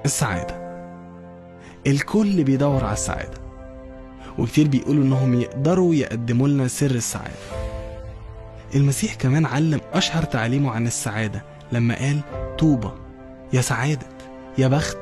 السعادة الكل بيدور على السعادة وكتير بيقولوا إنهم يقدروا يقدموا لنا سر السعادة المسيح كمان علم أشهر تعليمه عن السعادة لما قال طوبى يا سعادة يا بخت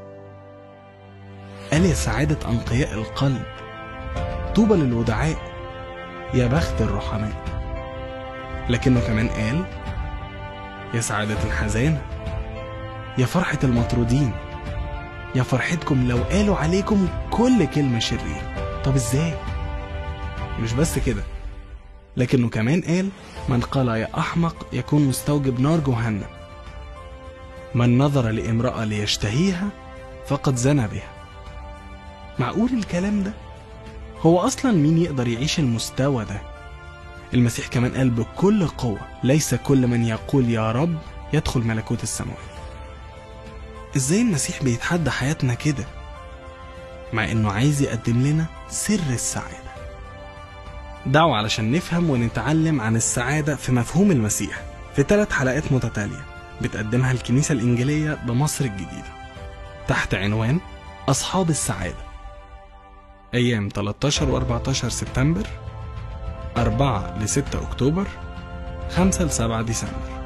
قال يا سعادة أنقياء القلب طوبى للودعاء يا بخت الرحماء لكنه كمان قال يا سعادة الحزانة يا فرحة المطرودين يا فرحتكم لو قالوا عليكم كل كلمة شريرة طب ازاي؟ مش بس كده لكنه كمان قال من قال يا أحمق يكون مستوجب نار جهنم من نظر لامرأة ليشتهيها فقد زنى بها معقول الكلام ده؟ هو أصلا مين يقدر يعيش المستوى ده؟ المسيح كمان قال بكل قوة ليس كل من يقول يا رب يدخل ملكوت السماوات ازاي المسيح بيتحدى حياتنا كده مع انه عايز يقدم لنا سر السعادة دعوة علشان نفهم ونتعلم عن السعادة في مفهوم المسيح في ثلاث حلقات متتالية بتقدمها الكنيسة الإنجيلية بمصر الجديدة تحت عنوان أصحاب السعادة أيام 13 و 14 سبتمبر 4 ل 6 أكتوبر 5 ل 7 ديسمبر